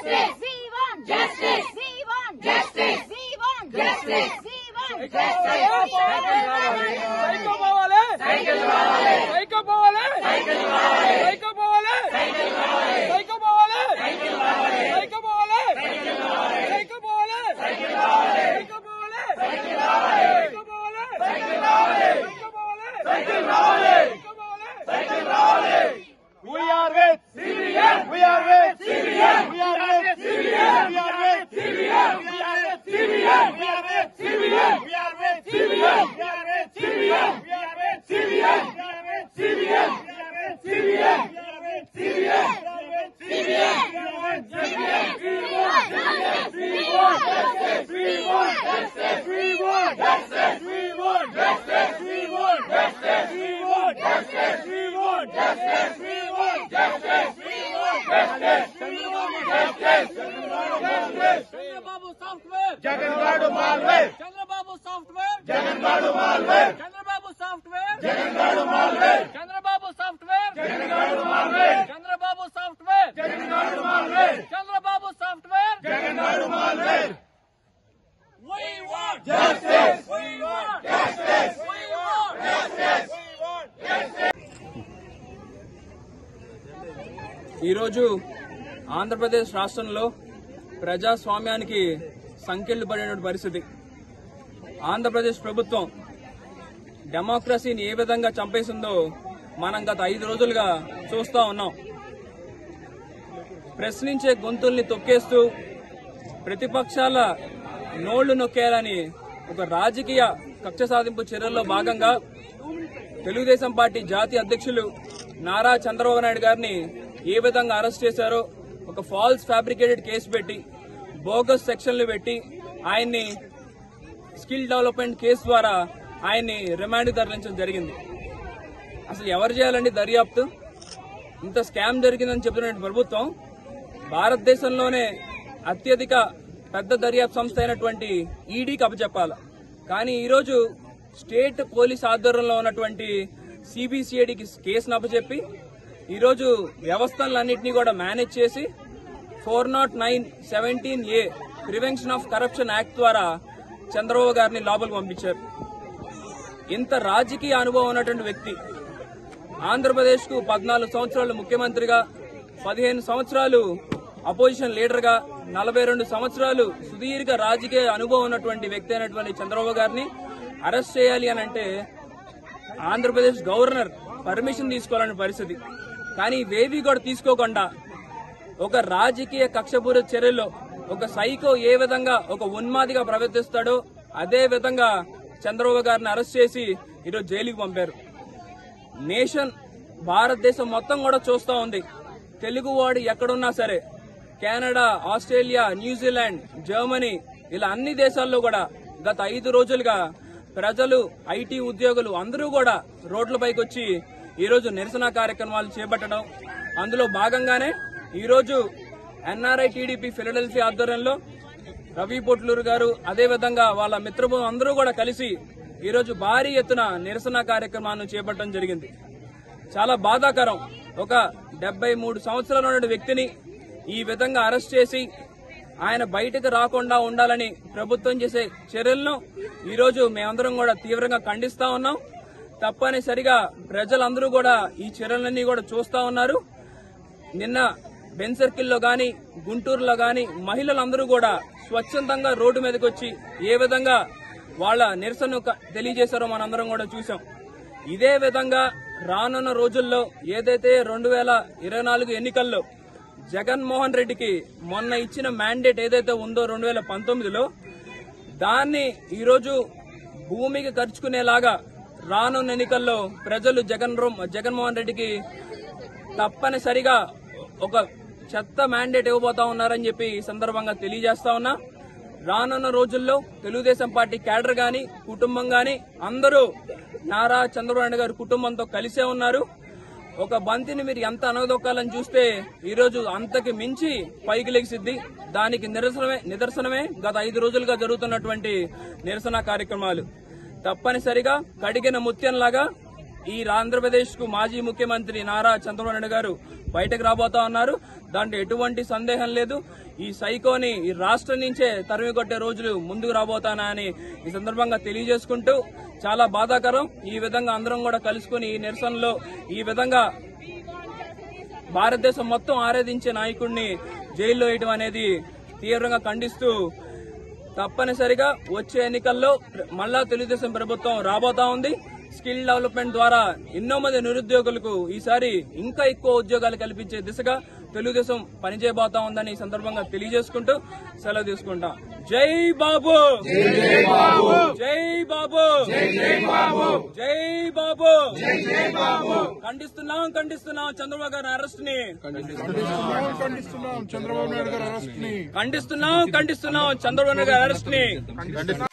Justice. We want justice. We want justice. We want justice. We want justice. Psycho పోవాలి cycle కావాలి psycho పోవాలి cycle కావాలి psycho పోవాలి cycle కావాలి psycho పోవాలి సైకిల్ కావాలి సైకో పోవాలి సైకిల్ కావాలి సైకో పోవాలి సైకిల్ కావాలి సైకో పోవాలి సైకిల్ కావాలి సైకో పోవాలి సైకిల్ కావాలి సైకో పోవాలి సైకిల్ కావాలి సైకో పోవాలి సైకిల్ కావాలి We are with CBN. We are with CBN. We are with CBN. We are with CBN. We are with CBN. We are with CBN. We are with CBN. We are with CBN. We are with CBN. We are with CBN. We are with CBN. We are with CBN. We are with CBN. We are with CBN. We want justice. We want justice. We want justice. We want justice. We want justice. We want justice. We want justice. We want justice. We want justice. We want justice. Justice. Chandrababu software Jagan గాడు malware Chandrababu software Jagan గాడు malware Chandrababu software Jagan గాడు malware Chandrababu software Jagan గాడు malware Chandrababu software Jagan గాడు malware Chandrababu software Jagan గాడు malware We want Justice. We want justice. We want justice. ఈరోజు ఆంధ్రప్రదేశ్ రాష్ట్రంలో ప్రజాస్వామ్యానికి సంఖ్యలు పడిన పరిస్థితి ఆంధ్రప్రదేశ్ ప్రభుత్వం డెమోక్రసీని ఏ విధంగా చంపేసిందో మనం గత ఐదు రోజులుగా చూస్తా ఉన్నాం ప్రశ్నించే గొంతుల్ని తొక్కేస్తూ ప్రతిపక్షాల నోళ్లు నొక్కేయాలని ఒక రాజకీయ కక్ష సాధింపు చర్యల్లో భాగంగా తెలుగుదేశం పార్టీ జాతీయ అధ్యక్షులు నారా చంద్రబాబు నాయుడు గారిని ఏ విధంగా అరెస్ట్ చేశారో ఒక ఫాల్స్ ఫ్యాబ్రికేటెడ్ కేసు పెట్టి బోగస్ సెక్షన్లు పెట్టి ఆయన్ని స్కిల్ డెవలప్మెంట్ కేసు ద్వారా ఆయన్ని రిమాండ్ తరలించడం జరిగింది అసలు ఎవరు చేయాలండి దర్యాప్తు ఇంత స్కామ్ జరిగిందని చెబుతున్న ప్రభుత్వం భారతదేశంలోనే అత్యధిక పెద్ద దర్యాప్తు సంస్థ అయినటువంటి ఈడీకి అప్పచెప్పాలి కానీ ఈరోజు స్టేట్ పోలీస్ ఆధ్వర్యంలో ఉన్నటువంటి సిబిసిఐడికి కేసును అప్పచెప్పి ఈరోజు వ్యవస్థలన్నింటినీ కూడా మేనేజ్ చేసి four not nine seventeen A prevention of corruption act ద్వారా చంద్రబాబు గారిని లోపలికి పంపించారు ఇంత రాజకీయ అనుభవం ఉన్నటువంటి వ్యక్తి ఆంధ్రప్రదేశ్ కు పద్నాలుగు సంవత్సరాలు ముఖ్యమంత్రిగా పదిహేను సంవత్సరాలు అపోజిషన్ లీడర్ గా నలభై రెండు సంవత్సరాలు సుదీర్ఘ రాజకీయ అనుభవం ఉన్నటువంటి వ్యక్తి అయినటువంటి చంద్రబాబు గారిని అరెస్ట్ చేయాలి అని అంటే ఆంధ్రప్రదేశ్ గవర్నర్ పర్మిషన్ తీసుకోవాలని పరిస్థితి కానీ ఇవేవి కూడా తీసుకోకుండా ఒక రాజకీయ కక్షపూరిత చర్యలో ఒక సైకో ఏ విధంగా ఒక ఉన్మాదిగా ప్రవర్తిస్తాడో అదే విధంగా చంద్రబాబు గారిని అరెస్ట్ చేసి ఈరోజు జైలుకి పంపారు నేషన్ భారతదేశం మొత్తం కూడా చూస్తా ఉంది తెలుగువాడు ఎక్కడున్నా సరే కెనడా ఆస్ట్రేలియా న్యూజిలాండ్ జర్మనీ ఇలా అన్ని దేశాల్లో కూడా గత ఐదు రోజులుగా ప్రజలు ఐటీ ఉద్యోగులు అందరూ కూడా రోడ్లపైకి వచ్చి ఈరోజు నిరసన కార్యక్రమాలు చేపట్టడం అందులో భాగంగానే ఈరోజు ఎన్ఆర్ఐ టీడీపీ ఫిలడెల్ఫియా ఆధ్వర్యంలో రవి పొట్లూరు గారు అదేవిధంగా వాళ్ళ మిత్రబృందం అందరూ కూడా కలిసి ఈరోజు భారీ ఎత్తున నిరసన కార్యక్రమాన్ని చేపట్టడం జరిగింది చాలా బాధాకరం ఒక డెబ్బై మూడు సంవత్సరాల ఉన్న వ్యక్తిని ఈ విధంగా అరెస్ట్ చేసి ఆయన బయటకు రాకుండా ఉండాలని ప్రభుత్వం చేసే చర్యలను ఈరోజు మేమందరం కూడా తీవ్రంగా ఖండిస్తా ఉన్నాం తప్పనిసరిగా ప్రజలందరూ కూడా ఈ చర్యలన్నీ కూడా చూస్తా ఉన్నారు నిన్న బెన్ సర్కిల్లో గాని గుంటూరులో గాని మహిళలందరూ కూడా స్వచ్ఛందంగా రోడ్డు మీదకి వచ్చి ఏ విధంగా వాళ్ళ నిరసన తెలియజేశారో మనందరం కూడా చూసాం ఇదే విధంగా రానున్న రోజుల్లో ఏదైతే రెండు వేల ఇరవై నాలుగు ఎన్నికల్లో జగన్మోహన్ రెడ్డికి మొన్న ఇచ్చిన మ్యాండేట్ ఏదైతే ఉందో రెండు వేల పంతొమ్మిదిలో దాన్ని ఈరోజు భూమికి ఖర్చుకునేలాగా రానున్న ఎన్నికల్లో ప్రజలు జగన్ రో- జగన్మోహన్ రెడ్డికి తప్పనిసరిగా ఒక చెత్త మ్యాండేట్ ఇవ్వబోతా ఉన్నారని చెప్పి ఈ సందర్భంగా తెలియజేస్తా ఉన్నా రానున్న రోజుల్లో తెలుగుదేశం పార్టీ క్యాడర్ గాని కుటుంబం గాని అందరూ నారా చంద్రబాబు నాయుడు గారి కుటుంబంతో కలిసే ఉన్నారు ఒక బంతిని మీరు ఎంత అనగదొక్కాలని చూస్తే ఈ రోజు అంతకి మించి పైకి లెగిసిద్ది దానికి నిరసనమే నిదర్శనమే గత ఐదు రోజులుగా జరుగుతున్నటువంటి నిరసన కార్యక్రమాలు తప్పనిసరిగా కడిగిన ముత్యంలాగా ఈ ఆంధ్రప్రదేశ్ కు మాజీ ముఖ్యమంత్రి నారా చంద్రబాబు నాయుడు గారు బయటకు రాబోతా ఉన్నారు దాంట్లో ఎటువంటి సందేహం లేదు ఈ సైకోని ఈ రాష్ట్రం నుంచే తరిమి కొట్టే రోజులు ముందుకు రాబోతానని ఈ సందర్భంగా తెలియజేసుకుంటూ చాలా బాధాకరం ఈ విధంగా అందరం కూడా కలుసుకుని ఈ నిరసనలో ఈ విధంగా భారతదేశం మొత్తం ఆరాధించే నాయకుడిని జైల్లో వేయడం అనేది తీవ్రంగా ఖండిస్తూ తప్పనిసరిగా వచ్చే ఎన్నికల్లో మళ్ళా తెలుగుదేశం ప్రభుత్వం రాబోతా ఉంది స్కిల్ డెవలప్మెంట్ ద్వారా ఎన్నో మంది నిరుద్యోగులకు ఈసారి ఇంకా ఎక్కువ ఉద్యోగాలు కల్పించే దిశగా తెలుగుదేశం పనిచేయబోతా ఉందని ఈ సందర్భంగా తెలియజేసుకుంటూ సెలవు తీసుకుంటాం జై బాబు జై బాబు జై బాబు జై బాబు ఖండిస్తున్నాం ఖండిస్తున్నాం చంద్రబాబు గారి అరెస్ట్ ని ఖండిస్తున్నాం ఖండిస్తున్నాం చంద్రబాబు నాయుడు గారి అరెస్ట్ ని ఖండిస్తున్నాం ఖండిస్తున్నాం చంద్రబాబు నాయుడు గారి అరెస్ట్ ని